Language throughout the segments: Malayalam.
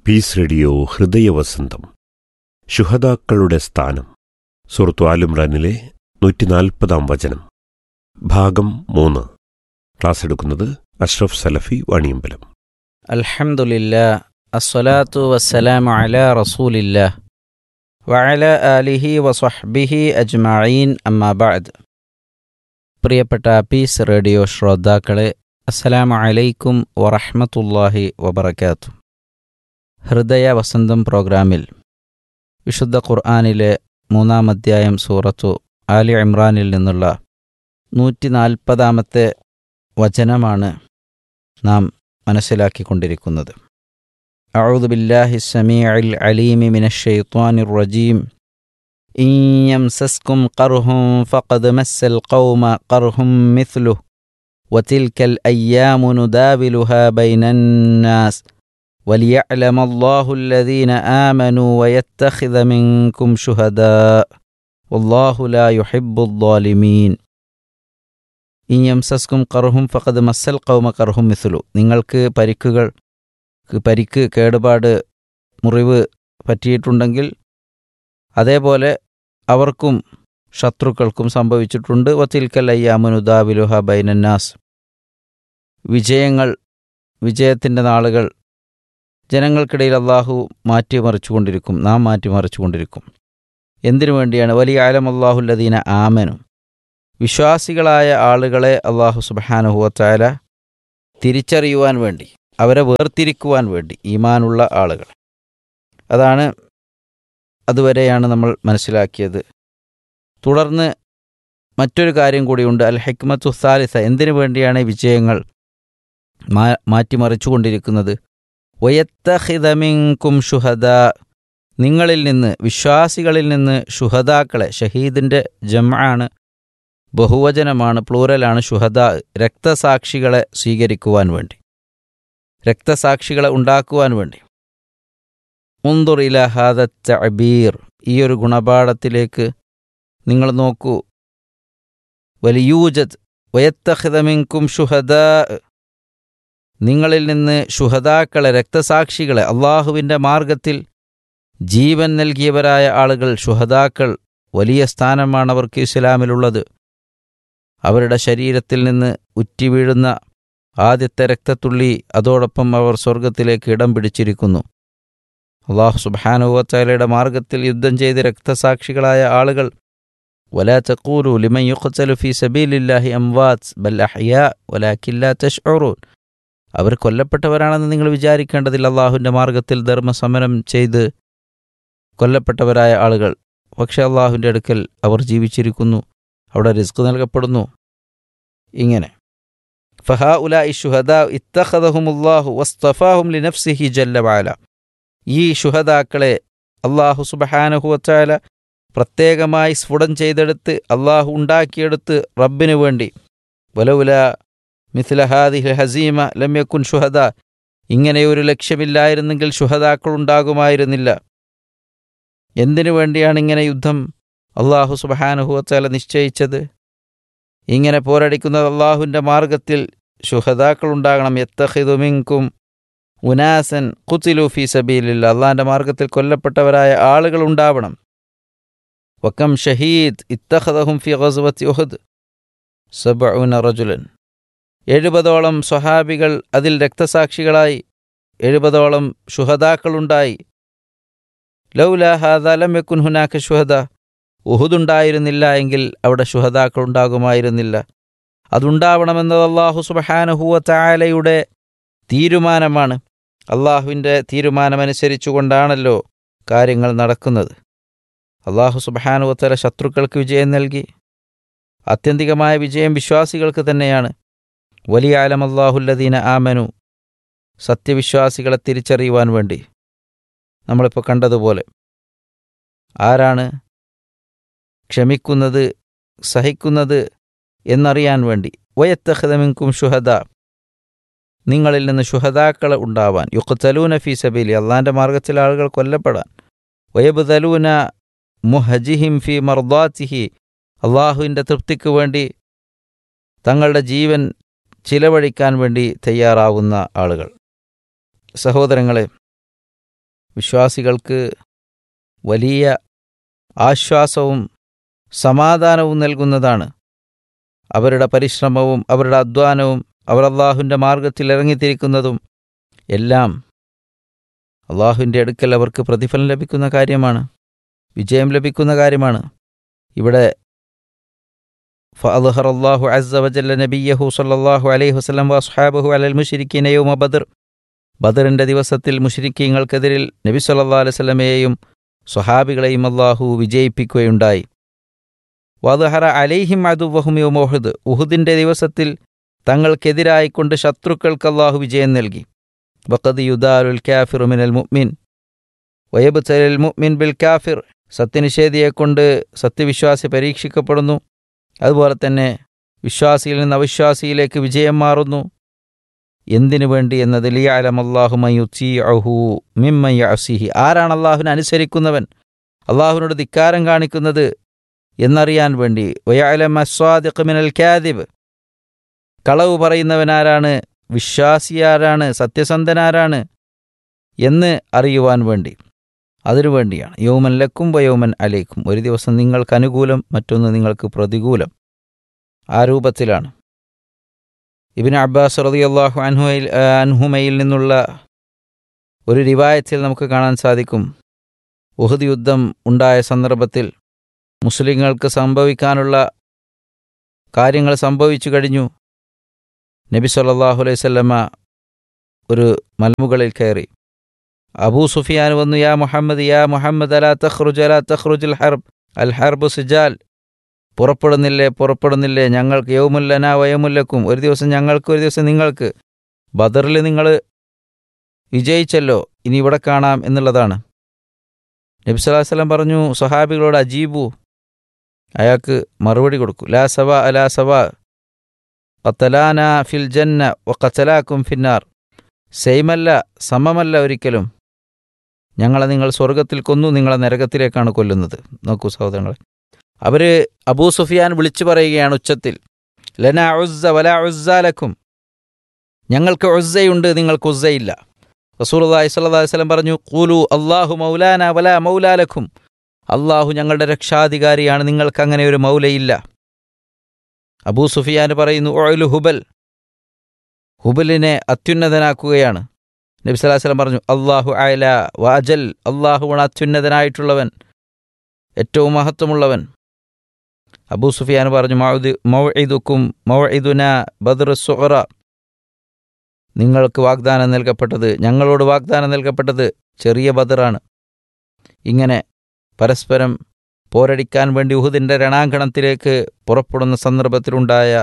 പീസ് റേഡിയോ ഹൃദയവസന്തം ശുഹദാക്കളുടെ സ്ഥാനം സുഹൃത്തു ആലുംറാനിലെ നൂറ്റിനാൽപ്പതാം വചനം ഭാഗം മൂന്ന് ക്ലാസ് എടുക്കുന്നത് അഷ്റഫ് സലഫി വാണിയമ്പലം അൽഹംദുലില്ലാ അസ്സലാത്തു വസ്സലാമു അലാ റസൂലില്ലാ വഅല ആലിഹി വസ്വഹ്ബിഹി അജ്മഈൻ അമ്മാ ബഅദ് പ്രിയപ്പെട്ട പീസ് റേഡിയോ ശ്രോതാക്കളെ അസ്സലാമു അലൈക്കും വറഹ്മത്തുള്ളാഹി വബറകാത്തു ഹൃദയ വസന്തം പ്രോഗ്രാമിൽ വിശുദ്ധ ഖുർആനിലെ മൂന്നാം അധ്യായം സൂറത്തു ആലി ഇമ്രാനിൽ നിന്നുള്ള നൂറ്റി നാൽപ്പതാമത്തെ വചനമാണ് നാം മനസ്സിലാക്കിക്കൊണ്ടിരിക്കുന്നത് أعوذ بالله السميع العليم من الشيطان الرجيم إن يمسسكم قره فقد مس القوم قره مثله وتلك الأيام نداولها بين الناس وليعلم الله الذين آمنوا ويتخذ منكم شهداء والله لا يحب الظالمين ഇൻ യംസസ്കും കർഹും ഫഖദ് മസ്സൽ കൗമ കർഹും മിഥുലു നിങ്ങൾക്ക് പരിക്കുകൾ പരിക്ക് കേടുപാട് മുറിവ് പറ്റിയിട്ടുണ്ടെങ്കിൽ അതേപോലെ അവർക്കും ശത്രുക്കൾക്കും സംഭവിച്ചിട്ടുണ്ട് വത്തിൽക്കൽ അയ്യാമുനുദാബിലുഹ ബൈനന്നാസ് വിജയങ്ങൾ വിജയത്തിൻ്റെ നാളുകൾ ജനങ്ങൾക്കിടയിൽ അള്ളാഹു മാറ്റിമറിച്ചുകൊണ്ടിരിക്കും നാം മാറ്റിമറിച്ചുകൊണ്ടിരിക്കും എന്തിനു വേണ്ടിയാണ് വലിയ ആലം അള്ളാഹുല്ലദീന ആമനും വിശ്വാസികളായ ആളുകളെ അള്ളാഹു സുബാനുഹുവത്തായ തിരിച്ചറിയുവാൻ വേണ്ടി അവരെ വേർതിരിക്കുവാൻ വേണ്ടി ഈമാനുള്ള ആളുകൾ അതാണ് അതുവരെയാണ് നമ്മൾ മനസ്സിലാക്കിയത് തുടർന്ന് മറ്റൊരു കാര്യം കൂടിയുണ്ട് അൽ ഹെക്മത്തു സാലിസ എന്തിനു വേണ്ടിയാണ് ഈ വിജയങ്ങൾ മാ മാറ്റിമറിച്ചുകൊണ്ടിരിക്കുന്നത് ഒയത്തഹിതമിങ്കും ഷുഹദ നിങ്ങളിൽ നിന്ന് വിശ്വാസികളിൽ നിന്ന് ഷുഹദാക്കളെ ഷഹീദിൻ്റെ ജമാണ് ബഹുവചനമാണ് പ്ലൂറലാണ് ഷുഹദ രക്തസാക്ഷികളെ സ്വീകരിക്കുവാൻ വേണ്ടി രക്തസാക്ഷികളെ ഉണ്ടാക്കുവാൻ വേണ്ടി മുന്തുർ ഇലഹാദ തബീർ ഈ ഒരു ഗുണപാഠത്തിലേക്ക് നിങ്ങൾ നോക്കൂ വലിയൂജത് വയത്തഹിതമിങ്കും ഷുഹദ നിങ്ങളിൽ നിന്ന് ഷുഹദാക്കളെ രക്തസാക്ഷികളെ അള്ളാഹുവിൻ്റെ മാർഗത്തിൽ ജീവൻ നൽകിയവരായ ആളുകൾ ഷുഹദാക്കൾ വലിയ സ്ഥാനമാണ് അവർക്ക് ഇസ്ലാമിലുള്ളത് അവരുടെ ശരീരത്തിൽ നിന്ന് ഉറ്റിവീഴുന്ന ആദ്യത്തെ രക്തത്തുള്ളി അതോടൊപ്പം അവർ സ്വർഗത്തിലേക്ക് ഇടം പിടിച്ചിരിക്കുന്നു അള്ളാഹു സുബാനുവത്താലയുടെ മാർഗത്തിൽ യുദ്ധം ചെയ്ത് രക്തസാക്ഷികളായ ആളുകൾ വലാ തക്കൂലു ലിമൻ യുഖ്തലു ഫീ സബീലില്ലാഹി അംവാത്ത് ബൽ അഹ്യാ വലാക്കില്ല തഷ്ഉറൂൻ അവർ കൊല്ലപ്പെട്ടവരാണെന്ന് നിങ്ങൾ വിചാരിക്കേണ്ടതില്ല അള്ളാഹുവിൻ്റെ മാർഗത്തിൽ ധർമ്മസമരം ചെയ്ത് കൊല്ലപ്പെട്ടവരായ ആളുകൾ പക്ഷേ അള്ളാഹുവിൻ്റെ അടുക്കൽ അവർ ജീവിച്ചിരിക്കുന്നു അവിടെ റിസ്ക് നൽകപ്പെടുന്നു ഇങ്ങനെ ഫഹാ ഉല ഇഷുഹദ ഇത്തഹദഹുമുല്ലാഹു വസ്തഫാഹും ലിനഫ്സിഹി ജല്ലവാല ഈ ഷുഹദാക്കളെ അള്ളാഹു സുബഹാനഹുവച്ചാല പ്രത്യേകമായി സ്ഫുടം ചെയ്തെടുത്ത് അള്ളാഹു ഉണ്ടാക്കിയെടുത്ത് റബ്ബിനു വേണ്ടി വലൗല മിഥിലഹാദിഹ് ഹസീമ ലമ്യക്കുൻ ഷുഹദ ഇങ്ങനെയൊരു ലക്ഷ്യമില്ലായിരുന്നെങ്കിൽ ഷുഹദാക്കൾ ഉണ്ടാകുമായിരുന്നില്ല എന്തിനു വേണ്ടിയാണ് ഇങ്ങനെ യുദ്ധം അള്ളാഹു സുബഹാനുഹുവച്ചാല നിശ്ചയിച്ചത് ഇങ്ങനെ പോരടിക്കുന്നത് അള്ളാഹുവിൻ്റെ മാർഗത്തിൽ ഷുഹദാക്കൾ ഉണ്ടാകണം എത്തഹിദുമിങ്കും ഉനാസൻ കുത്തിലു ഫി സബീലില്ല അള്ളാഹിൻ്റെ മാർഗത്തിൽ കൊല്ലപ്പെട്ടവരായ ആളുകൾ ഉണ്ടാവണം വക്കം ഷഹീദ് ഇത്തഹദഹും ഫി ഗസ്വത്തി ഉഹദ് സബഉന റജുലൻ എഴുപതോളം സ്വഹാബികൾ അതിൽ രക്തസാക്ഷികളായി എഴുപതോളം ഷുഹദാക്കളുണ്ടായി ലൗല ഹാദാലം യക്കുൻ ഹുനാക്ക ഷുഹദ ഉഹുദുണ്ടായിരുന്നില്ല എങ്കിൽ അവിടെ ഷുഹദാക്കൾ ഉണ്ടാകുമായിരുന്നില്ല അതുണ്ടാവണമെന്നത് അള്ളാഹു സുബഹാനഹുവ തായാലയുടെ തീരുമാനമാണ് അള്ളാഹുവിൻ്റെ തീരുമാനമനുസരിച്ചുകൊണ്ടാണല്ലോ കാര്യങ്ങൾ നടക്കുന്നത് അള്ളാഹു സുബഹാനുവത്തല ശത്രുക്കൾക്ക് വിജയം നൽകി ആത്യന്തികമായ വിജയം വിശ്വാസികൾക്ക് തന്നെയാണ് വലിയ ആലം അള്ളാഹുല്ലദീന ആമനു സത്യവിശ്വാസികളെ തിരിച്ചറിയുവാൻ വേണ്ടി നമ്മളിപ്പോൾ കണ്ടതുപോലെ ആരാണ് ക്ഷമിക്കുന്നത് സഹിക്കുന്നത് എന്നറിയാൻ വേണ്ടി വയത്തഹദമിങ്കും ഷുഹദ നിങ്ങളിൽ നിന്ന് ഷുഹദാക്കളെ ഉണ്ടാവാൻ യുക്തലൂന ഫി സബീലി അള്ളാൻ്റെ മാർഗത്തിൽ ആളുകൾ കൊല്ലപ്പെടാൻ വയബുതലൂന മുഹജിഹിം ഫി മർദാത്തിഹി അള്ളാഹുവിൻ്റെ തൃപ്തിക്ക് വേണ്ടി തങ്ങളുടെ ജീവൻ ചിലവഴിക്കാൻ വേണ്ടി തയ്യാറാവുന്ന ആളുകൾ സഹോദരങ്ങളെ വിശ്വാസികൾക്ക് വലിയ ആശ്വാസവും സമാധാനവും നൽകുന്നതാണ് അവരുടെ പരിശ്രമവും അവരുടെ അധ്വാനവും അവർ അള്ളാഹുവിൻ്റെ മാർഗത്തിൽ ഇറങ്ങിത്തിരിക്കുന്നതും എല്ലാം അള്ളാഹുവിൻ്റെ അടുക്കൽ അവർക്ക് പ്രതിഫലം ലഭിക്കുന്ന കാര്യമാണ് വിജയം ലഭിക്കുന്ന കാര്യമാണ് ഇവിടെ فأظهر الله عز وجل نبيه صلى الله عليه وسلم وأصحابه على المشركين يوم بدر ബദറിൻ്റെ ദിവസത്തിൽ മുഷരിക്കീങ്ങൾക്കെതിരിൽ നബി സല്ലാ അലൈഹി സ്വലമയെയും സ്വഹാബികളെയും അള്ളാഹു വിജയിപ്പിക്കുകയുണ്ടായി വദഹറ അലൈഹിം അതുവഹും യോമോഹദ് ഉഹുദിൻ്റെ ദിവസത്തിൽ തങ്ങൾക്കെതിരായിക്കൊണ്ട് ശത്രുക്കൾക്ക് അള്ളാഹു വിജയം നൽകി വഖദ് യുദാലുൽ കാഫിറു മിനൽ മുഅ്മിൻ വയബ് തലൽ മുഅ്മിൻ ബിൽ കാഫിർ സത്യനിഷേധിയെക്കൊണ്ട് സത്യവിശ്വാസി പരീക്ഷിക്കപ്പെടുന്നു അതുപോലെ തന്നെ വിശ്വാസിയിൽ നിന്ന് അവിശ്വാസിയിലേക്ക് വിജയം മാറുന്നു എന്തിനു വേണ്ടി എന്നത് ലിയാലമല്ലാഹു മയുച്ചീഅഹു മിമ്മയ്യസിഹി ആരാണ് അള്ളാഹുവിനെ അനുസരിക്കുന്നവൻ അള്ളാഹുവിനോട് ധിക്കാരം കാണിക്കുന്നത് എന്നറിയാൻ വേണ്ടി വയാലം അസ്വാദിഖ് മിനൽ ഖ്യാദിബ് കളവ് പറയുന്നവനാരാണ് വിശ്വാസിയാരാണ് സത്യസന്ധനാരാണ് എന്ന് അറിയുവാൻ വേണ്ടി അതിനു വേണ്ടിയാണ് യൗമൻ ലക്കും വയോമൻ അലേക്കും ഒരു ദിവസം നിങ്ങൾക്ക് അനുകൂലം മറ്റൊന്ന് നിങ്ങൾക്ക് പ്രതികൂലം ആ രൂപത്തിലാണ് ഇബിൻ അബ്ബാസ് റളിയല്ലാഹു അൻഹുമയിൽ അൻഹുമയിൽ നിന്നുള്ള ഒരു റിവായത്തിൽ നമുക്ക് കാണാൻ സാധിക്കും ഉഹദ് യുദ്ധം ഉണ്ടായ സന്ദർഭത്തിൽ മുസ്ലിങ്ങൾക്ക് സംഭവിക്കാനുള്ള കാര്യങ്ങൾ സംഭവിച്ചു കഴിഞ്ഞു നബി സല്ലല്ലാഹു അലൈഹി വസല്ലമ ഒരു മലമുകളിൽ കയറി അബൂ സുഫിയാൻ വന്നു യാ മുഹമ്മദ് യാ മുഹമ്മദ് അലാ തഖ്റുജ് അലാ തഖ്റുജുൽ ഹർബ് അൽ ഹർബ് സിജാൽ പുറപ്പെടുന്നില്ലേ പുറപ്പെടുന്നില്ലേ ഞങ്ങൾക്ക് യൗമുല്ലന വയമുല്ലക്കും ഒരു ദിവസം ഞങ്ങൾക്ക് ഒരു ദിവസം നിങ്ങൾക്ക് ബദറിൽ നിങ്ങൾ വിജയിച്ചല്ലോ ഇനി ഇവിടെ കാണാം എന്നുള്ളതാണ് നബി സല്ലല്ലാഹു അലൈഹി വസല്ലം പറഞ്ഞു സ്വഹാബികളോട് അജീബു അയാൾക്ക് മറുപടി കൊടുക്കൂ ലാ സവ അലാ സവ ഖത്തലാന ഫിൽ ജന്ന വ ഖത്തലാക്കും ഫിന്നാർ സെയിമല്ല സമമല്ല ഒരിക്കലും ഞങ്ങളെ നിങ്ങൾ സ്വർഗത്തിൽ കൊന്നു നിങ്ങളെ നരകത്തിലേക്കാണ് കൊല്ലുന്നത് നോക്കൂ സഹോദരങ്ങളെ അവർ അബൂ സുഫിയാൻ വിളിച്ചു പറയുകയാണ് ഉച്ചത്തിൽ ലന ഉസ്സ വല ഉസ്സാലക്കും ഞങ്ങൾക്ക് ഉസ്സയുണ്ട് നിങ്ങൾക്ക് ഉസ്സയില്ല റസൂലുള്ളാഹി സ്വല്ലല്ലാഹു അലൈഹി വസല്ലം പറഞ്ഞു ഖൂലു അല്ലാഹു മൗലാന വല മൗലാലക്കും അള്ളാഹു ഞങ്ങളുടെ രക്ഷാധികാരിയാണ് നിങ്ങൾക്ക് അങ്ങനെ ഒരു മൗലയില്ല അബൂ സുഫിയാൻ പറയുന്നു ഒഴലു ഹുബൽ ഹുബലിനെ അത്യുന്നതനാക്കുകയാണ് നബി സല്ലല്ലാഹു അലൈഹി വസല്ലം പറഞ്ഞു അള്ളാഹു അയല വാജൽ അള്ളാഹുവാണ് അത്യുന്നതനായിട്ടുള്ളവൻ ഏറ്റവും മഹത്വമുള്ളവൻ അബൂ സുഫിയാൻ പറഞ്ഞു മൗദ് മൗഇദുക്കും മൗഇദുന ബദർ സുഹറ നിങ്ങൾക്ക് വാഗ്ദാനം നൽകപ്പെട്ടത് ഞങ്ങളോട് വാഗ്ദാനം നൽകപ്പെട്ടത് ചെറിയ ബദറാണ് ഇങ്ങനെ പരസ്പരം പോരടിക്കാൻ വേണ്ടി ഉഹുദിൻ്റെ രണാങ്കണത്തിലേക്ക് പുറപ്പെടുന്ന സന്ദർഭത്തിലുണ്ടായ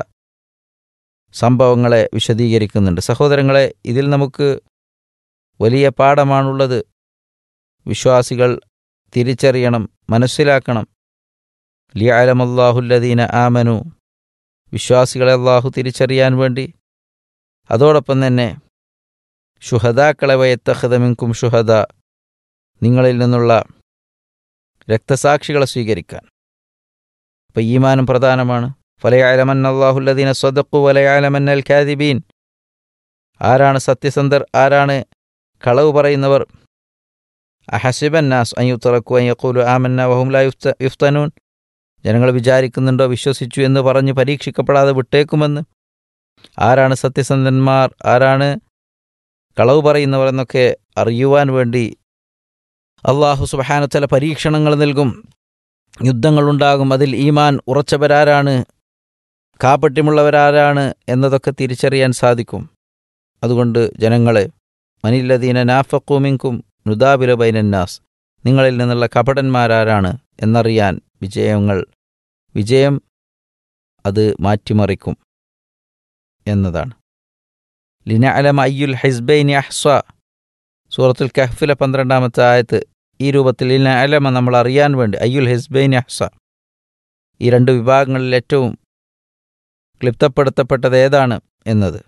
സംഭവങ്ങളെ വിശദീകരിക്കുന്നുണ്ട് സഹോദരങ്ങളെ ഇതിൽ നമുക്ക് വലിയ പാഠമാണുള്ളത് വിശ്വാസികൾ തിരിച്ചറിയണം മനസ്സിലാക്കണം ലിയാലമല്ലാഹുല്ലദീന ആമനു വിശ്വാസികളെ അള്ളാഹു തിരിച്ചറിയാൻ വേണ്ടി അതോടൊപ്പം തന്നെ ഷുഹദാക്കളെ വയത്തഹദമിൻകും ഷുഹദ നിങ്ങളിൽ നിന്നുള്ള രക്തസാക്ഷികളെ സ്വീകരിക്കാൻ അപ്പം ഈമാനും പ്രധാനമാണ് ഫലയാലമൻ അള്ളാഹുല്ലദീന സ്വദക്കു വലയാലമന്നൽ ഖാദിബീൻ ആരാണ് സത്യസന്ധർ ആരാണ് കളവ് പറയുന്നവർ അഹസിബന്നാസ് അയ്യുത്തറക്കു അയ്യക്കൂലു ആമന്ന വഹും ലാ യുഫ്ത യുഫ്തനൂൻ ജനങ്ങൾ വിചാരിക്കുന്നുണ്ടോ വിശ്വസിച്ചു എന്ന് പറഞ്ഞ് പരീക്ഷിക്കപ്പെടാതെ വിട്ടേക്കുമെന്ന് ആരാണ് സത്യസന്ധന്മാർ ആരാണ് കളവ് പറയുന്നവർ എന്നൊക്കെ അറിയുവാൻ വേണ്ടി അള്ളാഹു സുബഹാനത്തല പരീക്ഷണങ്ങൾ നൽകും യുദ്ധങ്ങളുണ്ടാകും അതിൽ ഈമാൻ ഉറച്ചവരാരാണ് കാപ്പട്യമുള്ളവരാരാണ് എന്നതൊക്കെ തിരിച്ചറിയാൻ സാധിക്കും അതുകൊണ്ട് ജനങ്ങളെ മനില്ലദീന നാഫക്കുമിങ്കും നുദാബില ബൈനന്നാസ് നിങ്ങളിൽ നിന്നുള്ള കപടന്മാരാരാണ് എന്നറിയാൻ വിജയങ്ങൾ വിജയം അത് മാറ്റിമറിക്കും എന്നതാണ് ലിന അലമ അയ്യുൽ ഹൈസ്ബൈൻ അഹ്സ സൂറത്തുൽ കഹ്ഫിലെ പന്ത്രണ്ടാമത്തെ ആയത്ത് ഈ രൂപത്തിൽ ലിന അലമ നമ്മൾ അറിയാൻ വേണ്ടി അയ്യുൽ ഹൈസ്ബൈൻ അഹ്സ ഈ രണ്ട് വിഭാഗങ്ങളിൽ ഏറ്റവും ക്ലിപ്തപ്പെടുത്തപ്പെട്ടത് ഏതാണ് എന്നത്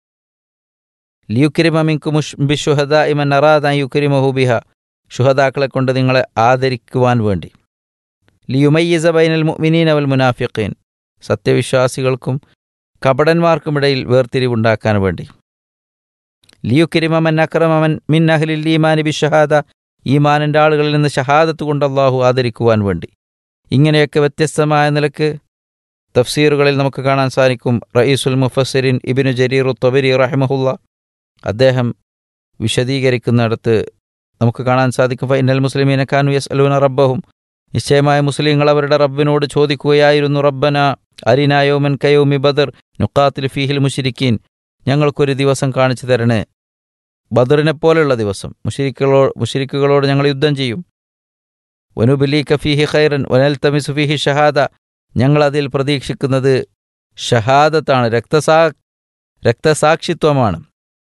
ലിയുക്രിമിങ്കു ബിഷുഹദ ഇമൻ അറാദ യുക്രിമഹു ബിഹ ഷുഹദാക്കളെ കൊണ്ട് നിങ്ങളെ ആദരിക്കുവാൻ വേണ്ടി ലിയുമയ്യസ ബൈനൽ മുഅ്മിനീൻ അവൽ മുനാഫിഖീൻ സത്യവിശ്വാസികൾക്കും കപടന്മാർക്കുമിടയിൽ വേർതിരിവുണ്ടാക്കാൻ വേണ്ടി ലിയുക്രിമൻ അക്രമമൻ മിൻ അഹ്ലിൽ ഈമാനി ബിഷഹാദ ഈമാനിൻ്റെ ആളുകളിൽ നിന്ന് ഷഹാദത്ത് കൊണ്ട് അള്ളാഹു ആദരിക്കുവാൻ വേണ്ടി ഇങ്ങനെയൊക്കെ വ്യത്യസ്തമായ നിലക്ക് തഫ്സീറുകളിൽ നമുക്ക് കാണാൻ സാധിക്കും റയീസുൽ മുഫസ്സിരിൻ ഇബിനു ജരീർ തൊബരി റഹ്മഹുല്ല അദ്ദേഹം വിശദീകരിക്കുന്നിടത്ത് നമുക്ക് കാണാൻ സാധിക്കും ഫൈനൽ മുസ്ലിമീന ഖാനു യസ് അലൂന റബ്ബഹും നിശ്ചയമായ മുസ്ലിങ്ങൾ അവരുടെ റബ്ബിനോട് ചോദിക്കുകയായിരുന്നു റബ്ബന അരിനായോമൻ കയോമി ബദർ നുക്കാത്തിൽ ഫീഹിൽ മുഷിരിക്കീൻ ഞങ്ങൾക്കൊരു ദിവസം കാണിച്ചു തരണേ ബദറിനെ പോലെയുള്ള ദിവസം മുഷിരിക്കുകളോ മുഷിരിക്കുകളോട് ഞങ്ങൾ യുദ്ധം ചെയ്യും വനുബലീക ഫീഹി ഖൈറൻ വനൽ തമിസു ഫീഹി ഷഹാദ ഞങ്ങളതിൽ പ്രതീക്ഷിക്കുന്നത് ഷഹാദത്താണ് രക്തസാ രക്തസാക്ഷിത്വമാണ്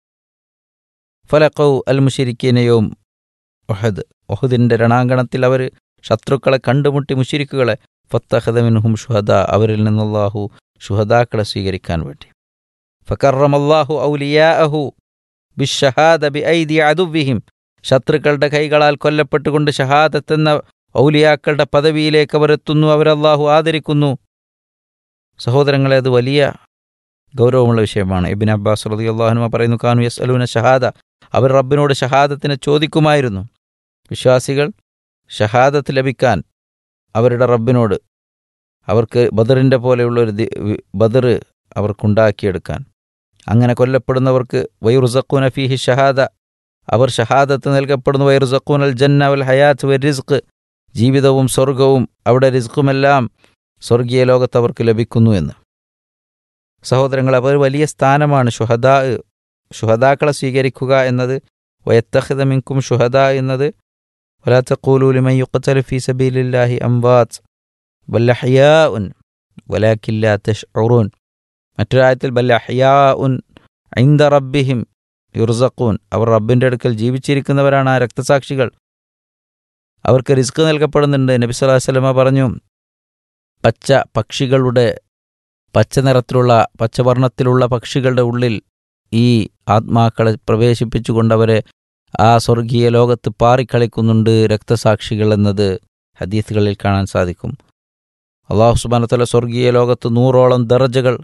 ഫലക്കൗ അൽ മുഷിരിക്കീനയും ഒഹദ് ഒഹദിൻ്റെ രണാങ്കണത്തിൽ അവർ ശത്രുക്കളെ കണ്ടുമുട്ടി മുഷിരിക്കുകളെ ഫത്തഹദമിൻഹും ഷുഹദ അവരിൽ നിന്നല്ലാഹു ഷുഹദാക്കളെ സ്വീകരിക്കാൻ വേണ്ടി ഫക്കറമല്ലാഹു ഔലിയാഅഹു ബിഷഹാദ ബി ഐദി അതുവിഹിം ശത്രുക്കളുടെ കൈകളാൽ കൊല്ലപ്പെട്ടുകൊണ്ട് ഷഹാദത്ത് എന്ന ഔലിയാക്കളുടെ പദവിയിലേക്ക് അവരെത്തുന്നു അവരല്ലാഹു ആദരിക്കുന്നു സഹോദരങ്ങളെ അത് വലിയ ഗൗരവമുള്ള വിഷയമാണ് ഇബിൻ അബ്ബാസ് റതി അള്ളാഹുനുമ പറയുന്നു കാനു യസ് അലൂന ഷഹാദ അവർ റബ്ബിനോട് ഷഹാദത്തിനെ ചോദിക്കുമായിരുന്നു വിശ്വാസികൾ ഷഹാദത്ത് ലഭിക്കാൻ അവരുടെ റബ്ബിനോട് അവർക്ക് ബദറിൻ്റെ പോലെയുള്ള ഒരു ബദർ അവർക്കുണ്ടാക്കിയെടുക്കാൻ അങ്ങനെ കൊല്ലപ്പെടുന്നവർക്ക് വൈറുസക്കൂന ഫീഹി ഷഹാദ അവർ ഷഹാദത്ത് നൽകപ്പെടുന്നു വൈറുസക്കൂൻ അൽ ജന്ന വൽ ഹയാത്ത് വൽ റിസ്ക് ജീവിതവും സ്വർഗവും അവിടെ റിസ്ക്കുമെല്ലാം സ്വർഗീയ ലോകത്ത് അവർക്ക് ലഭിക്കുന്നു എന്ന് സഹോദരങ്ങൾ അവർ വലിയ സ്ഥാനമാണ് ഷുഹദാ ഷുഹദാക്കളെ സ്വീകരിക്കുക എന്നത് വയത്തഹിദ മിൻകും ഷുഹദ എന്നത് വലാത്ത കൂലൂലിമൻ യുക്കത്തൽ ഫി സബീലില്ലാഹി അംവാത്ത് ബല്ലഹയാ ഉൻ വലാക്കില്ല തഷ്ഉറൂൻ മറ്റൊരായത്തിൽ ബല്ലഹയാ ഉൻ ഐന്ദ റബ്ബിഹിം യുർസഖൂൻ അവർ റബ്ബിൻ്റെ അടുക്കൽ ജീവിച്ചിരിക്കുന്നവരാണ് ആ രക്തസാക്ഷികൾ അവർക്ക് റിസ്ക് നൽകപ്പെടുന്നുണ്ട് നബി സല്ലല്ലാഹു അലൈഹി വസല്ലമ പറഞ്ഞു പച്ച പക്ഷികളുടെ പച്ച നിറത്തിലുള്ള പച്ചവർണ്ണത്തിലുള്ള പക്ഷികളുടെ ഉള്ളിൽ ഈ ആത്മാക്കളെ പ്രവേശിപ്പിച്ചുകൊണ്ടവരെ ആ സ്വർഗീയ ലോകത്ത് പാറിക്കളിക്കുന്നുണ്ട് രക്തസാക്ഷികൾ എന്നത് ഹദീസുകളിൽ കാണാൻ സാധിക്കും അള്ളാഹു സുബാനത്തല സ്വർഗീയ ലോകത്ത് നൂറോളം ദർജകൾ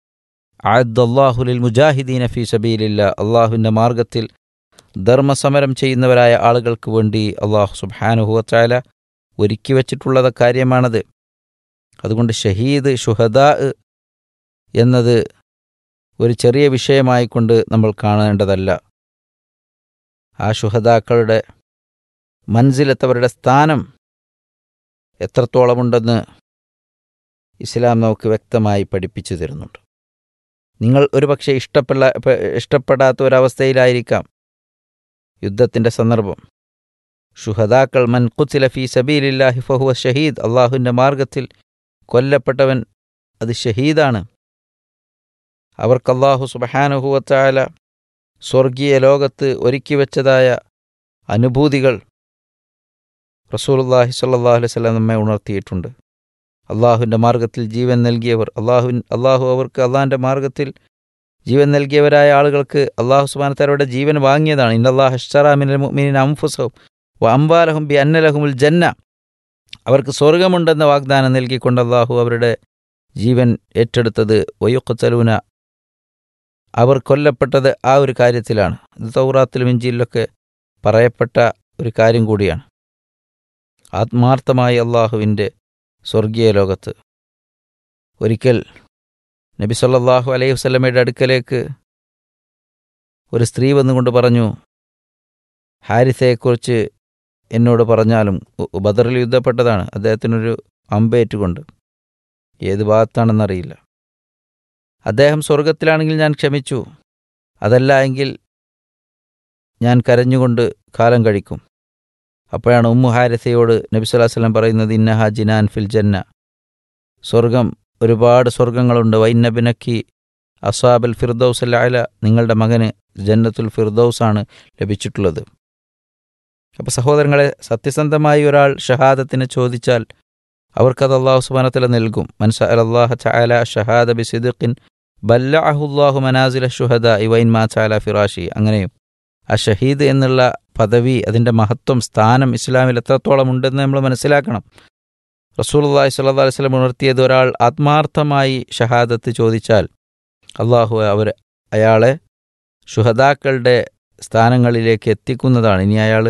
ആദ്ദാഹുലിൽ മുജാഹിദീന ഫി സബീലില്ല അള്ളാഹുവിൻ്റെ മാർഗത്തിൽ ധർമ്മസമരം ചെയ്യുന്നവരായ ആളുകൾക്ക് വേണ്ടി അള്ളാഹു സുബാനുഹുവച്ചായ ഒരുക്കി വച്ചിട്ടുള്ളത് കാര്യമാണത് അതുകൊണ്ട് ഷഹീദ് ഷുഹദാ എന്നത് ഒരു ചെറിയ വിഷയമായിക്കൊണ്ട് നമ്മൾ കാണേണ്ടതല്ല ആ ഷുഹദാക്കളുടെ മൻസിലെത്തവരുടെ സ്ഥാനം എത്രത്തോളമുണ്ടെന്ന് ഇസ്ലാം നമുക്ക് വ്യക്തമായി പഠിപ്പിച്ചു തരുന്നുണ്ട് നിങ്ങൾ ഒരുപക്ഷെ ഇഷ്ടപ്പെട ഇഷ്ടപ്പെടാത്ത ഒരവസ്ഥയിലായിരിക്കാം യുദ്ധത്തിൻ്റെ സന്ദർഭം ഷുഹദാക്കൾ മൻ കുത്തില ഫി സബീലില്ലാഹി ഫഹുവ ഷഹീദ് അള്ളാഹുവിൻ്റെ മാർഗത്തിൽ കൊല്ലപ്പെട്ടവൻ അത് ഷഹീദാണ് അവർക്ക് അള്ളാഹു സുബഹാനുഹുവത്തായ സ്വർഗീയ ലോകത്ത് ഒരുക്കി വെച്ചതായ അനുഭൂതികൾ റസൂലുല്ലാഹി സല്ലാഹു അലൈഹി സ്വലം നമ്മെ ഉണർത്തിയിട്ടുണ്ട് അള്ളാഹുവിൻ്റെ മാർഗത്തിൽ ജീവൻ നൽകിയവർ അള്ളാഹു അള്ളാഹു അവർക്ക് അള്ളാഹിൻ്റെ മാർഗത്തിൽ ജീവൻ നൽകിയവരായ ആളുകൾക്ക് അള്ളാഹു സുബാനത്താരുടെ ജീവൻ വാങ്ങിയതാണ് ഇന്നല്ലാഹ് ഹഷ്റമിൻ മുഅ്മിനീൻ അംഫുസഹും വ അംബാലഹും ബി അന്നലഹുമുൽ ജന്ന അവർക്ക് സ്വർഗമുണ്ടെന്ന വാഗ്ദാനം നൽകിക്കൊണ്ട് അള്ളാഹു അവരുടെ ജീവൻ ഏറ്റെടുത്തത് വയ്യുക്കത്തലൂന അവർ കൊല്ലപ്പെട്ടത് ആ ഒരു കാര്യത്തിലാണ് ഇത് തൗറാത്തിലും ഇഞ്ചിയിലൊക്കെ പറയപ്പെട്ട ഒരു കാര്യം കൂടിയാണ് ആത്മാർത്ഥമായി അള്ളാഹുവിൻ്റെ സ്വർഗീയ ലോകത്ത് ഒരിക്കൽ നബി സല്ലാഹു അലൈഹി വസ്ലമയുടെ അടുക്കലേക്ക് ഒരു സ്ത്രീ വന്നുകൊണ്ട് പറഞ്ഞു ഹാരിസയെക്കുറിച്ച് എന്നോട് പറഞ്ഞാലും ബദറിൽ യുദ്ധപ്പെട്ടതാണ് അദ്ദേഹത്തിനൊരു അമ്പേറ്റുകൊണ്ട് ഏത് ഭാഗത്താണെന്നറിയില്ല അദ്ദേഹം സ്വർഗത്തിലാണെങ്കിൽ ഞാൻ ക്ഷമിച്ചു അതല്ല എങ്കിൽ ഞാൻ കരഞ്ഞുകൊണ്ട് കാലം കഴിക്കും അപ്പോഴാണ് ഉമ്മു ഹാരിസയോട് നബി സ്വലാഹു വല്ലം പറയുന്നത് ഇന്നഹ ജിനാൻ ഫിൽ ജന്ന സ്വർഗം ഒരുപാട് സ്വർഗങ്ങളുണ്ട് വൈനബിനക്കി അസാബൽ ഫിർദൌസ് അല്ല നിങ്ങളുടെ മകന് ജന്നത്തുൽ ഫിർദൌസാണ് ലഭിച്ചിട്ടുള്ളത് അപ്പോൾ സഹോദരങ്ങളെ സത്യസന്ധമായി ഒരാൾ ഷഹാദത്തിന് ചോദിച്ചാൽ അവർക്കത് അള്ളാഹു സുബാനത്തല നൽകും മൻസ അലല്ലാഹ ചായാല ഷഹാദ ബി സിദ്ഖിൻ ബല്ലാഹുല്ലാഹു മനാസില ഷുഹദ ഇവൈൻ മാ ചാല ഫിറാഷി അങ്ങനെയും ആ ഷഹീദ് എന്നുള്ള പദവി അതിൻ്റെ മഹത്വം സ്ഥാനം ഇസ്ലാമിൽ എത്രത്തോളം ഉണ്ടെന്ന് നമ്മൾ മനസ്സിലാക്കണം റസൂലുള്ളാഹി സ്വല്ലല്ലാഹു അലൈഹി വസല്ലം ഉണർത്തിയത് ഒരാൾ ആത്മാർത്ഥമായി ഷഹാദത്ത് ചോദിച്ചാൽ അള്ളാഹു അവർ അയാളെ ഷുഹദാക്കളുടെ സ്ഥാനങ്ങളിലേക്ക് എത്തിക്കുന്നതാണ് ഇനി അയാൾ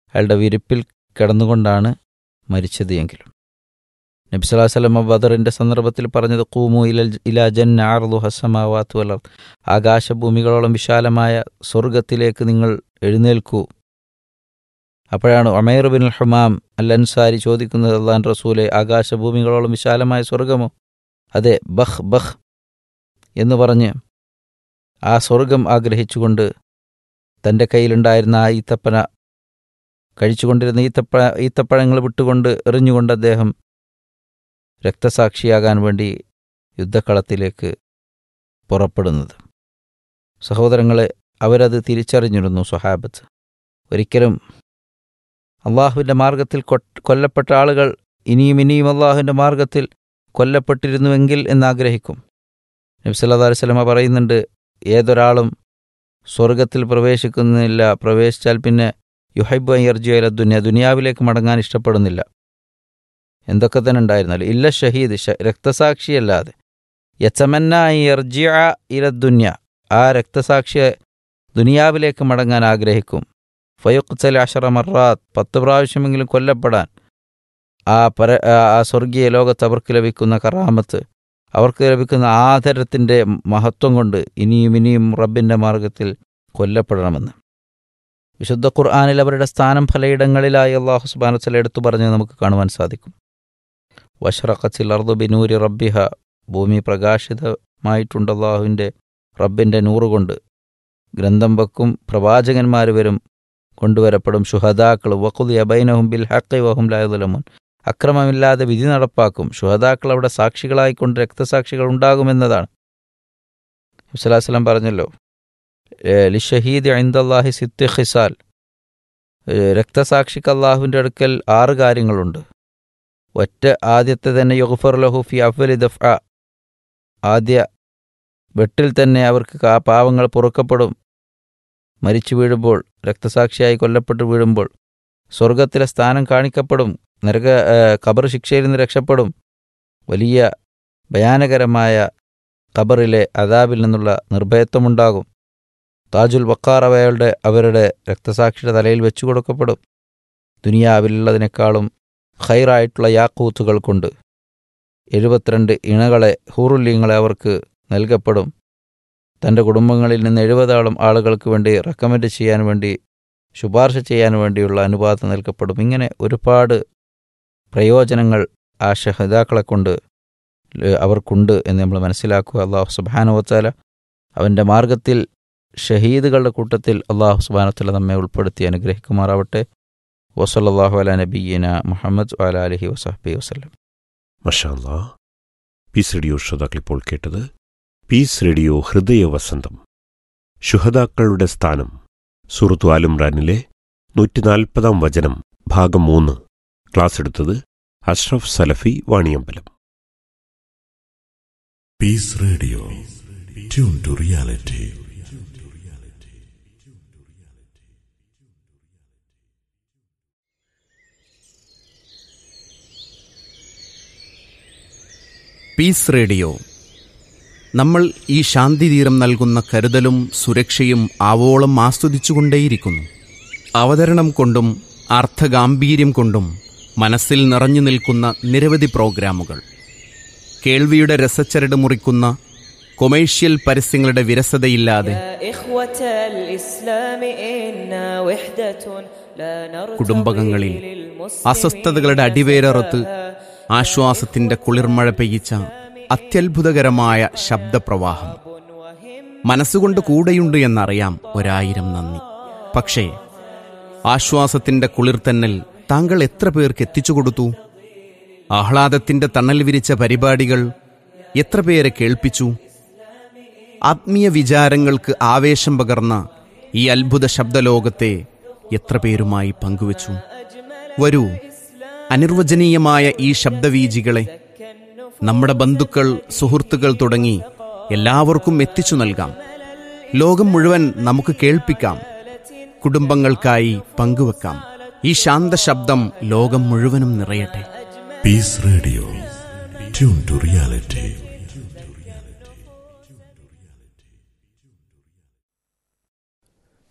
അയാളുടെ വിരിപ്പിൽ കിടന്നുകൊണ്ടാണ് മരിച്ചത് എങ്കിലും നബി സ്വല്ലല്ലാഹു അലൈഹി വസല്ലം ബദറിൻ്റെ സന്ദർഭത്തിൽ പറഞ്ഞത് കൂമു ഇല ഇലാ ജന്ന ആർദു ഹസമാവാത്തു വലർ ആകാശഭൂമികളോളം വിശാലമായ സ്വർഗത്തിലേക്ക് നിങ്ങൾ എഴുന്നേൽക്കൂ അപ്പോഴാണ് Omer bin Humam al Ansari ചോദിക്കുന്നത് അള്ളാൻ റസൂലെ ആകാശഭൂമികളോളം വിശാലമായ സ്വർഗമോ അതെ ബഹ് ബഹ് എന്ന് പറഞ്ഞ് ആ സ്വർഗം ആഗ്രഹിച്ചുകൊണ്ട് തൻ്റെ കയ്യിലുണ്ടായിരുന്ന ആ ഈത്തപ്പന കഴിച്ചുകൊണ്ടിരുന്ന ഈത്തപ്പ ഈത്തപ്പഴങ്ങൾ വിട്ടുകൊണ്ട് എറിഞ്ഞുകൊണ്ട് അദ്ദേഹം രക്തസാക്ഷിയാകാൻ വേണ്ടി യുദ്ധക്കളത്തിലേക്ക് പുറപ്പെടുന്നത് സഹോദരങ്ങളെ അവരത് തിരിച്ചറിഞ്ഞിരുന്നു സ്വഹാബത്ത് ഒരിക്കലും അള്ളാഹുവിൻ്റെ മാർഗത്തിൽ കൊല്ലപ്പെട്ട ആളുകൾ ഇനിയും ഇനിയും അള്ളാഹുവിൻ്റെ മാർഗത്തിൽ കൊല്ലപ്പെട്ടിരുന്നുവെങ്കിൽ എന്നാഗ്രഹിക്കും നബി സല്ലാ അലൈഹി സ്വലമ പറയുന്നുണ്ട് ഏതൊരാളും സ്വർഗത്തിൽ പ്രവേശിക്കുന്നില്ല പ്രവേശിച്ചാൽ പിന്നെ യുഹൈബ് അയ്യർജിയല ദുനിയ ദുനിയാവിലേക്ക് മടങ്ങാൻ ഇഷ്ടപ്പെടുന്നില്ല എന്തൊക്കെ തന്നെ ഉണ്ടായിരുന്നാലും ഇല്ല ഷഹീദ് രക്തസാക്ഷിയല്ലാതെ യച്ചമന്ന അയ്യർജിയ ഇല ദുന്യ ആ രക്തസാക്ഷിയെ ദുനിയാവിലേക്ക് മടങ്ങാൻ ആഗ്രഹിക്കും ഫയുഖ്സൽ അഷറ മറാത്ത് പത്ത് പ്രാവശ്യമെങ്കിലും കൊല്ലപ്പെടാൻ ആ പര ആ സ്വർഗീയ ലോകത്ത് അവർക്ക് ലഭിക്കുന്ന കറാമത്ത് അവർക്ക് ലഭിക്കുന്ന ആദരത്തിൻ്റെ മഹത്വം കൊണ്ട് ഇനിയും ഇനിയും റബ്ബിൻ്റെ മാർഗത്തിൽ കൊല്ലപ്പെടണമെന്ന് വിശുദ്ധ ഖുർആാനിൽ അവരുടെ സ്ഥാനം പലയിടങ്ങളിലായി അള്ളാഹു സുബാനത്തല എടുത്തു പറഞ്ഞ് നമുക്ക് കാണുവാൻ സാധിക്കും വഷറഖച്ചിൽ അർദു ബിനൂരി റബ്ബിഹ ഭൂമി പ്രകാശിതമായിട്ടുണ്ട് അള്ളാഹുവിൻ്റെ റബ്ബിൻ്റെ നൂറുകൊണ്ട് ഗ്രന്ഥം വെക്കും പ്രവാചകന്മാർ വരും കൊണ്ടുവരപ്പെടും ഷുഹദാക്കൾ വഖുദി അബൈനഹും ബിൽ ഹക്കി വഹും ലായുലമുൻ അക്രമമില്ലാതെ വിധി നടപ്പാക്കും ഷുഹദാക്കൾ അവിടെ സാക്ഷികളായിക്കൊണ്ട് രക്തസാക്ഷികൾ ഉണ്ടാകുമെന്നതാണ് ഹുസലാസ്ലം പറഞ്ഞല്ലോ ലിഷഹീദ് ഐന്ദല്ലാഹി സിത്ത് ഖിസാൽ രക്തസാക്ഷിക്ക് അള്ളാഹുവിൻ്റെ അടുക്കൽ ആറ് കാര്യങ്ങളുണ്ട് ഒറ്റ ആദ്യത്തെ തന്നെ യുഗ്ഫർ ലഹു ഫി അഫ്വലി ദഫ് ആദ്യ വെട്ടിൽ തന്നെ അവർക്ക് ആ പാവങ്ങൾ പൊറുക്കപ്പെടും മരിച്ചു വീഴുമ്പോൾ രക്തസാക്ഷിയായി കൊല്ലപ്പെട്ട് വീഴുമ്പോൾ സ്വർഗത്തിലെ സ്ഥാനം കാണിക്കപ്പെടും നരക ഖബർ ശിക്ഷയിൽ നിന്ന് രക്ഷപ്പെടും വലിയ ഭയാനകരമായ ഖബറിലെ അതാബിൽ നിന്നുള്ള നിർഭയത്വമുണ്ടാകും താജുൽ വക്കാർ അവയുടെ അവരുടെ രക്തസാക്ഷിയുടെ തലയിൽ വെച്ചു കൊടുക്കപ്പെടും ദുനിയാവിലുള്ളതിനേക്കാളും ഖൈറായിട്ടുള്ള യാക്കൂത്തുകൾ കൊണ്ട് എഴുപത്തിരണ്ട് ഇണകളെ ഹൂറുല്യങ്ങളെ അവർക്ക് നൽകപ്പെടും തൻ്റെ കുടുംബങ്ങളിൽ നിന്ന് എഴുപതോളം ആളുകൾക്ക് വേണ്ടി റെക്കമെൻഡ് ചെയ്യാൻ വേണ്ടി ശുപാർശ ചെയ്യാൻ വേണ്ടിയുള്ള അനുവാദം നൽകപ്പെടും ഇങ്ങനെ ഒരുപാട് പ്രയോജനങ്ങൾ ആ ഷഹിതാക്കളെ കൊണ്ട് അവർക്കുണ്ട് എന്ന് നമ്മൾ മനസ്സിലാക്കുക അള്ളാഹു സുബാനുവത്താല അവൻ്റെ മാർഗത്തിൽ ഷഹീദുകളുടെ കൂട്ടത്തിൽ അള്ളാഹു സുബാനത്തല നമ്മെ ഉൾപ്പെടുത്തി അനുഗ്രഹിക്കുമാറാവട്ടെ വസല്ലാഹു അല നബീന മുഹമ്മദ് അല അലഹി വസഹബി വസ്ലം മഷാല്ലാ പീസ് റേഡിയോ ശ്രോതാക്കളിപ്പോൾ കേട്ടത് പീസ് റേഡിയോ ഹൃദയ വസന്തം ശുഹതാക്കളുടെ സ്ഥാനം സുഹൃത്തു ആലുംറാനിലെ നൂറ്റിനാൽപ്പതാം വചനം ഭാഗം മൂന്ന് ക്ലാസ് എടുത്തത് Ashraf Salafi Vaniyambalam peace radio tune to reality peace radio നമ്മൾ ഈ ശാന്തിതീരം നൽകുന്ന കരുതലും സുരക്ഷയും ആവോളം ആസ്വദിച്ചുകൊണ്ടേയിരിക്കുന്നു അവതരണം കൊണ്ടും അർത്ഥഗാംഭീര്യം കൊണ്ടും മനസ്സിൽ നിറഞ്ഞു നിൽക്കുന്ന നിരവധി പ്രോഗ്രാമുകൾ കേൾവിയുടെ രസച്ചരട് മുറിക്കുന്ന കൊമേഴ്ഷ്യൽ പരസ്യങ്ങളുടെ വിരസതയില്ലാതെ കുടുംബകങ്ങളിൽ അസ്വസ്ഥതകളുടെ അടിവേരറുത്ത് ആശ്വാസത്തിന്റെ കുളിർമഴ പെയ്യിച്ച അത്യത്ഭുതകരമായ ശബ്ദപ്രവാഹം മനസ്സുകൊണ്ട് കൂടെയുണ്ട് എന്നറിയാം ഒരായിരം നന്ദി പക്ഷേ ആശ്വാസത്തിന്റെ കുളിർത്തന്നൽ താങ്കൾ എത്ര പേർക്ക് എത്തിച്ചു കൊടുത്തു ആഹ്ലാദത്തിന്റെ തണൽ വിരിച്ച പരിപാടികൾ എത്ര പേരെ കേൾപ്പിച്ചു ആത്മീയ വിചാരങ്ങൾക്ക് ആവേശം പകർന്ന ഈ അത്ഭുത ശബ്ദലോകത്തെ എത്ര പേരുമായി പങ്കുവച്ചു വരൂ അനിർവചനീയമായ ഈ ശബ്ദവീജികളെ നമ്മുടെ ബന്ധുക്കൾ സുഹൃത്തുക്കൾ തുടങ്ങി എല്ലാവർക്കും എത്തിച്ചു നൽകാം ലോകം മുഴുവൻ നമുക്ക് കേൾപ്പിക്കാം കുടുംബങ്ങൾക്കായി പങ്കുവെക്കാം ഈ ശാന്ത ശബ്ദം ലോകം മുഴുവനും നിറയട്ടെ peace radio tune to reality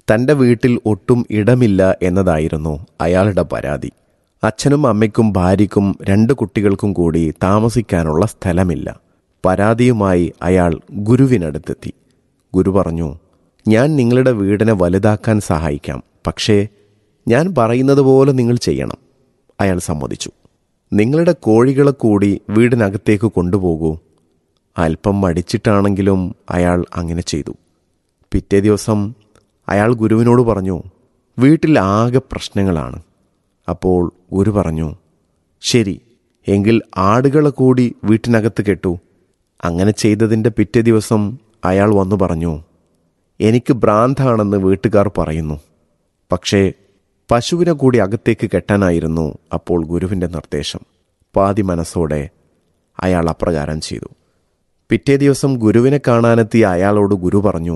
തൻ്റെ വീട്ടിൽ ഒട്ടും ഇടമില്ല എന്നതായിരുന്നു അയാളുടെ പരാതി അച്ഛനും അമ്മയ്ക്കും ഭാര്യയ്ക്കും രണ്ട് കുട്ടികൾക്കും കൂടി താമസിക്കാനുള്ള സ്ഥലമില്ല പരാതിയുമായി അയാൾ ഗുരുവിനടുത്തെത്തി ഗുരു പറഞ്ഞു ഞാൻ നിങ്ങളുടെ വീടിനെ വലുതാക്കാൻ സഹായിക്കാം പക്ഷേ ഞാൻ പറയുന്നത് പോലെ നിങ്ങൾ ചെയ്യണം അയാൾ സമ്മതിച്ചു നിങ്ങളുടെ കോഴികളെ കൂടി വീടിനകത്തേക്ക് കൊണ്ടുപോകൂ അല്പം മടിച്ചിട്ടാണെങ്കിലും അയാൾ അങ്ങനെ ചെയ്തു പിറ്റേ ദിവസം അയാൾ ഗുരുവിനോട് പറഞ്ഞു വീട്ടിൽ ആകെ പ്രശ്നങ്ങളാണ് അപ്പോൾ ഗുരു പറഞ്ഞു ശരി എങ്കിൽ ആടുകളെ കൂടി വീട്ടിനകത്ത് കെട്ടു അങ്ങനെ ചെയ്തതിൻ്റെ പിറ്റേ ദിവസം അയാൾ വന്നു പറഞ്ഞു എനിക്ക് ഭ്രാന്താണെന്ന് വീട്ടുകാർ പറയുന്നു പക്ഷേ പശുവിനെ കൂടി അകത്തേക്ക് കെട്ടാനായിരുന്നു അപ്പോൾ ഗുരുവിൻ്റെ നിർദ്ദേശം പാതി മനസ്സോടെ അയാൾ അപ്രകാരം ചെയ്തു പിറ്റേ ദിവസം ഗുരുവിനെ കാണാനെത്തിയ അയാളോട് ഗുരു പറഞ്ഞു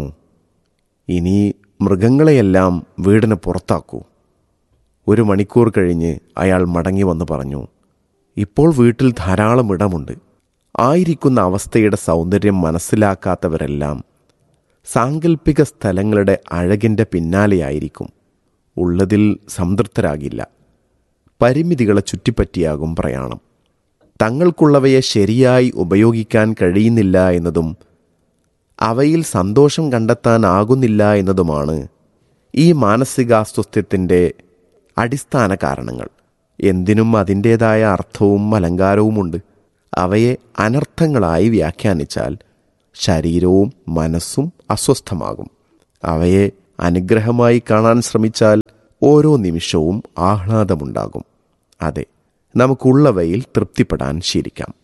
ഇനി മൃഗങ്ങളെയെല്ലാം വീടിന് പുറത്താക്കൂ ഒരു മണിക്കൂർ കഴിഞ്ഞ് അയാൾ മടങ്ങി വന്ന് പറഞ്ഞു ഇപ്പോൾ വീട്ടിൽ ധാരാളം ഇടമുണ്ട് ആയിരിക്കുന്ന അവസ്ഥയുടെ സൗന്ദര്യം മനസ്സിലാക്കാത്തവരെല്ലാം സാങ്കല്പിക സ്ഥലങ്ങളുടെ അഴകിൻ്റെ പിന്നാലെയായിരിക്കും ഉള്ളതിൽ സംതൃപ്തരാകില്ല പരിമിതികളെ ചുറ്റിപ്പറ്റിയാകും പ്രയാണം തങ്ങൾക്കുള്ളവയെ ശരിയായി ഉപയോഗിക്കാൻ കഴിയുന്നില്ല എന്നതും അവയിൽ സന്തോഷം കണ്ടെത്താനാകുന്നില്ല എന്നതുമാണ് ഈ മാനസികാസ്വസ്ഥ്യത്തിൻ്റെ അടിസ്ഥാന കാരണങ്ങൾ എന്തിനും അതിൻ്റേതായ അർത്ഥവും അലങ്കാരവുമുണ്ട് അവയെ അനർത്ഥങ്ങളായി വ്യാഖ്യാനിച്ചാൽ ശരീരവും മനസ്സും അസ്വസ്ഥമാകും അവയെ അനുഗ്രഹമായി കാണാൻ ശ്രമിച്ചാൽ ഓരോ നിമിഷവും ആഹ്ലാദമുണ്ടാകും അതെ നമുക്കുള്ളവയിൽ തൃപ്തിപ്പെടാൻ ശീലിക്കാം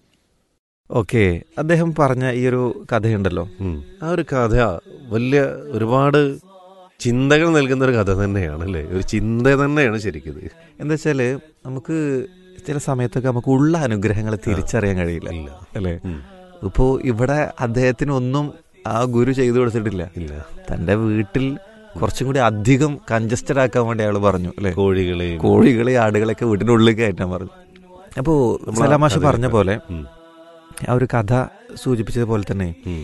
ഓക്കെ അദ്ദേഹം പറഞ്ഞ ഈ ഒരു കഥയുണ്ടല്ലോ ഉം. ആ ഒരു കഥ വലിയ ഒരുപാട് ചിന്തകൾ നൽകുന്ന ഒരു കഥ തന്നെയാണ് അല്ലേ ഒരു ചിന്ത തന്നെയാണ് ശരിക്കും ഇത് എന്താ വെച്ചാല് നമുക്ക് ചില സമയത്തൊക്കെ നമുക്ക് ഉള്ള അനുഗ്രഹങ്ങൾ തിരിച്ചറിയാൻ കഴിയില്ല ഇല്ല അല്ലേ ഉം. ഇപ്പോ ഇവിടെ അദ്ദേഹത്തിന് ഒന്നും ആ ഗുരു ചെയ്തു കൊടുത്തിട്ടില്ല ഇല്ല തന്റെ വീട്ടിൽ കുറച്ചും കൂടി അധികം കൺജസ്റ്റഡ് ആക്കാൻ വേണ്ടി അയാൾ പറഞ്ഞു അല്ലെ കോഴികളെയും കോഴികളെ ആടുകളൊക്കെ വീടിന്റെ ഉള്ളിൽ കയറ്റാൻ പറഞ്ഞു അപ്പോ നമ്മളാ സലാമാഷ് കഥ പറഞ്ഞ പോലെ ഉം. ആ ഒരു കഥ സൂചിപ്പിച്ചതുപോലെ തന്നെ ഉം.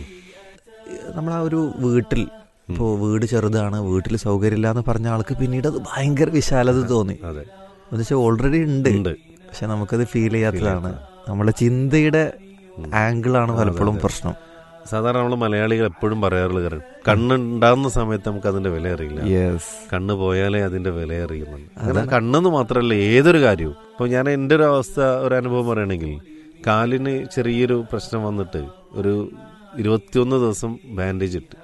നമ്മൾ ആ ഒരു വീട്ടിൽ ഇപ്പോൾ വീട് ചെറുതാണ് വീട്ടിൽ സൗകര്യമില്ല എന്ന് പറഞ്ഞ ആൾക്ക് പിന്നീട് അത് ഭയങ്കര വിശാലത തോന്നി അതെ എന്ന് വെച്ചാൽ ഓൾറെഡി ഉണ്ട് ഉണ്ട് പക്ഷെ നമുക്കത് ഫീൽ ചെയ്യാത്തതാണ് നമ്മുടെ ചിന്തയുടെ ആംഗിളാണ് പലപ്പോഴും പ്രശ്നം സാധാരണ നമ്മൾ മലയാളികൾ എപ്പോഴും പറയാറുള്ള കാര്യം കണ്ണുണ്ടാകുന്ന സമയത്ത് നമുക്ക് അതിന്റെ വില അറിയില്ല യെസ് കണ്ണ് പോയാലേ അതിന്റെ വില അറിയുന്നുള്ളൂ അങ്ങനെ കണ്ണെന്ന് മാത്രമല്ല ഏതൊരു കാര്യവും ഇപ്പൊ ഞാൻ എൻ്റെ ഒരു അവസ്ഥ ഒരു അനുഭവം പറയണമെങ്കിൽ കാലിന് ചെറിയൊരു പ്രശ്നം വന്നിട്ട് ഒരു ഇരുപത്തിയൊന്ന് ദിവസം ബാൻഡേജ് ഇട്ട്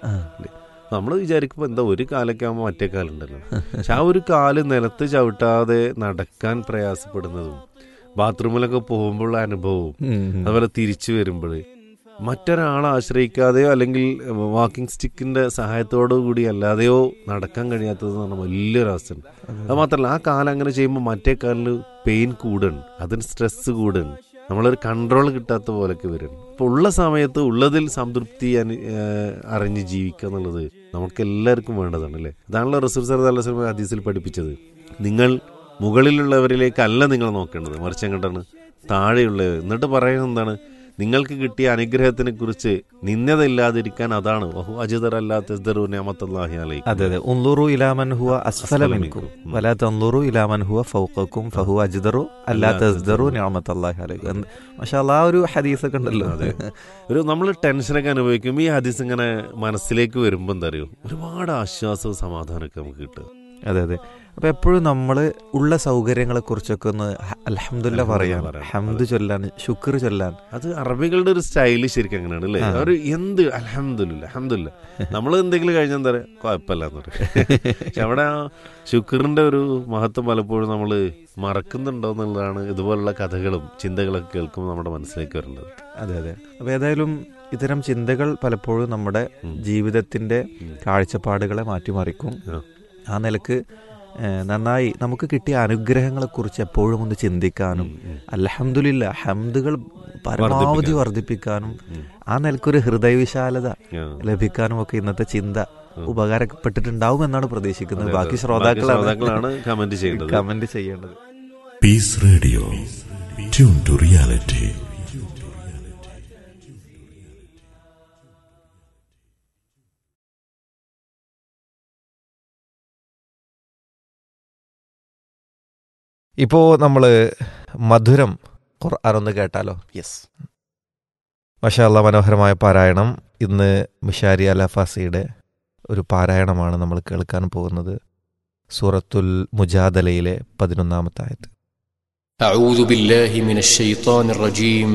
നമ്മൾ വിചാരിക്കുമ്പോൾ എന്താ ഒരു കാലൊക്കെ ആകുമ്പോൾ മറ്റേ കാലുണ്ടല്ലോ പക്ഷെ ആ ഒരു കാല് നിലത്ത് ചവിട്ടാതെ നടക്കാൻ പ്രയാസപ്പെടുന്നതും ബാത്റൂമിലൊക്കെ പോകുമ്പോഴുള്ള അനുഭവവും അതുപോലെ തിരിച്ചു വരുമ്പോൾ മറ്റൊരാളെ ആശ്രയിക്കാതെയോ അല്ലെങ്കിൽ വാക്കിംഗ് സ്റ്റിക്കിന്റെ സഹായത്തോടു കൂടി അല്ലാതെയോ നടക്കാൻ കഴിയാത്തത് എന്ന് പറഞ്ഞാൽ വലിയൊരു അവസ്ഥയാണ് അത് മാത്രമല്ല ആ കാലം അങ്ങനെ ചെയ്യുമ്പോൾ മറ്റേ കാലിൽ പെയിൻ കൂടുകയാണ് അതിന് സ്ട്രെസ് കൂടുകയാണ് നമ്മളൊരു കൺട്രോൾ കിട്ടാത്ത പോലൊക്കെ വരും അപ്പോൾ ഉള്ള സമയത്ത് ഉള്ളതിൽ സംതൃപ്തി അനു ഏഹ് അറിഞ്ഞ് ജീവിക്കുക എന്നുള്ളത് നമുക്ക് എല്ലാവർക്കും വേണ്ടതാണ് അല്ലേ അതാണല്ലോ റസൂൽ സർ അല്ല ഹദീസിൽ പഠിപ്പിച്ചത് നിങ്ങൾ മുകളിലുള്ളവരിലേക്കല്ല നിങ്ങൾ നോക്കേണ്ടത് മറിച്ച് എങ്ങോട്ടാണ് താഴെയുള്ളവർ എന്നിട്ട് പറയുന്നത് എന്താണ് നിങ്ങൾക്ക് കിട്ടിയ അനുഗ്രഹത്തിനെ കുറിച്ച് നിന്ദതയില്ലാതിരിക്കാൻ അതാണ് വഹു അജിതർ അല്ലാത്തല്ലാഹി അലൈക്കും അതെ അതെ ഉള്ളൂറു ഇലാമൻ ഹുവ അസ്ഫല മിൻകും വലാ തൻളുറു ഇലാമൻ ഹുവ ഫൗഖക്കും ഫഹു അജ്ദറു അല്ലാ തസ്ദറു നിഅമത്തല്ലാഹി അലൈക്കും മാഷാ ആ ഒരു ഹദീസ് ഒക്കെ ഉണ്ടല്ലോ അതെ. ഒരു നമ്മൾ ടെൻഷനൊക്കെ അനുഭവിക്കുമ്പോൾ ഈ ഹദീസ് ഇങ്ങനെ മനസ്സിലേക്ക് വരുമ്പോൾ എന്താ അറിയോ ഒരുപാട് ആശ്വാസവും സമാധാനമൊക്കെ നമുക്ക് കിട്ടും അതെ അതെ അപ്പൊ എപ്പോഴും നമ്മൾ ഉള്ള സൗകര്യങ്ങളെ കുറിച്ചൊക്കെ ഒന്ന് അലഹമുല്ല പറയാൻ പറയാൻ. ഹംദ് ചൊല്ലാൻ ശുക്ർ ചൊല്ലാൻ അത് അറബികളുടെ ഒരു സ്റ്റൈല് ശരിക്കും അങ്ങനെയാണ് അല്ലേ അവർ എന്ത് അലഹമില്ല അഹമ്മദില്ല നമ്മൾ എന്തെങ്കിലും കഴിഞ്ഞാൽ എന്താ പറയുക കുഴപ്പമില്ല എന്ന് പറയും പക്ഷെ അവിടെ ആ ശുക്റിന്റെ ഒരു മഹത്വം പലപ്പോഴും നമ്മൾ മറക്കുന്നുണ്ടോ എന്നുള്ളതാണ് ഇതുപോലുള്ള കഥകളും ചിന്തകളൊക്കെ കേൾക്കുമ്പോൾ നമ്മുടെ മനസ്സിലേക്ക് വരേണ്ടത് അതെ അതെ അപ്പൊ ഏതായാലും ഇത്തരം ചിന്തകൾ പലപ്പോഴും നമ്മുടെ ജീവിതത്തിന്റെ കാഴ്ചപ്പാടുകളെ മാറ്റിമറിക്കും ആ. ആ നിലക്ക് ഏഹ്, നന്നായി നമുക്ക് കിട്ടിയ അനുഗ്രഹങ്ങളെ കുറിച്ച് എപ്പോഴും ഒന്ന് ചിന്തിക്കാനും അൽഹംദുലില്ല ഹംദുകൾ പരമാവധി വർദ്ധിപ്പിക്കാനും ആ നിലക്കൊരു ഹൃദയവിശാലത ആ. ലഭിക്കാനും ഒക്കെ ഇന്നത്തെ ചിന്ത ഉപകാരപ്പെട്ടിട്ടുണ്ടാവും എന്നാണ് പ്രതീക്ഷിക്കുന്നത് അതെ, അതെ. ബാക്കി ബാക്കി ശ്രോതാക്കളാണ് ശ്രോതാക്കളാണ് കമന്റ് ചെയ്യേണ്ടത് കമന്റ് ചെയ്യേണ്ടത് Peace Radio. Tune to reality. ഇപ്പോൾ നമ്മൾ മധുരം ഖുർആൻ ഒന്ന് കേട്ടാലോ യെസ് മഷാല്ല മനോഹരമായ പാരായണം ഇന്ന് മിഷാരി അലഫാസിയുടെ ഒരു പാരായണമാണ് നമ്മൾ കേൾക്കാൻ പോകുന്നത് സൂറത്തുൽ മുജാദലയിലെ പതിനൊന്നാമത്തെ ആയത്ത് أعوذ بالله من الشيطان الرجيم